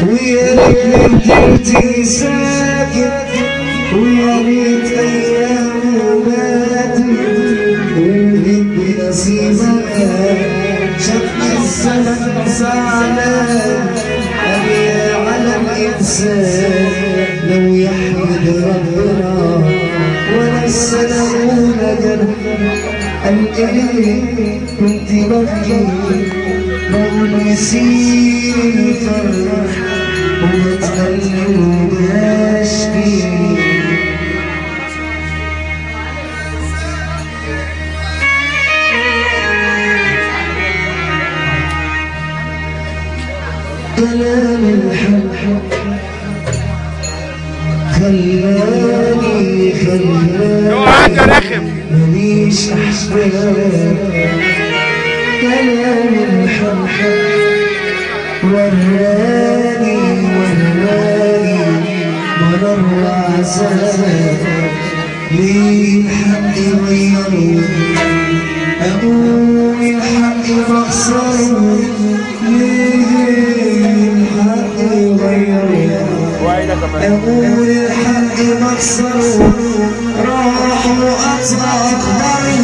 ويا ريت نمتي ساكت ويا ريت ايام ماتت وانت بنصيبك شفت الزمن زعلان أبي على الإنسان لو يحمد ربنا ولا السلام جرح الإيه كنت ببكي بقول مسير الفرح وبتألم وبشكي كلام الحب خلاني اوعى يا خلاني رخم ماليش احباب كلام الحب وراني وراني مرر وعذاب ليه الحق غيرني أقول الحق بخسره ليه الحق غيرني أقول الحق بخسره راح وأطلع أخباري